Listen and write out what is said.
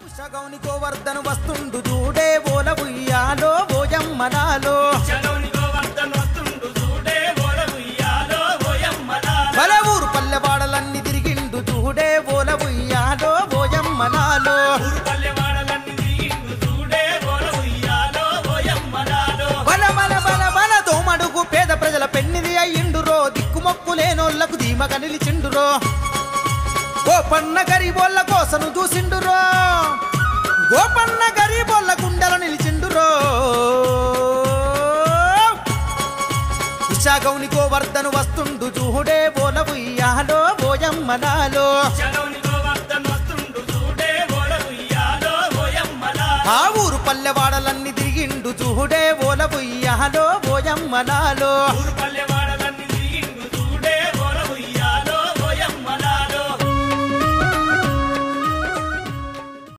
ఉషగౌని గోవర్ధను వస్తుండు చూడే ఓల ఉయ్యాలో ఓయమ్మనాలో చలోని గోవర్ధన్ వస్తుండు చూడే ఓల ఉయ్యాలో ఓయమ్మలాల. బల ఊరు పల్లెవాడలన్నీ తిరిగిండు చూడే ఓల ఉయ్యాలో ఓయమ్మనాలో ఊరు పల్లెవాడలన్నీ తిరిగిండు చూడే ఓల ఉయ్యాలో ఓయమ్మలాలో. బల బల బల బల దోమడుగు పేద ప్రజల పెన్నిది అయ్యిండురో దిక్కుమొక్కు లేనోళ్లకు ధీమగ నిలిచిండురో గోపన్న గరీబోళ్ళ కోసను దూసిండురో గోపన్న గరీబోళ్ళ గుండెల నిలిచిండురో విశాఖౌని గోవర్ధను వస్తుండు చూడే బోల ఉయ్యాలో బోయమ్మనాలో చలోని గోవర్ధన్ వస్తుండు చూడే ఓల ఉయ్యాలో ఓయమ్మలాల. ఆ ఊరు పల్లెవాడలన్నీ తిరిగిండు చూడే బోల ఉయ్యాలో బోయమ్మనాలో ఊరు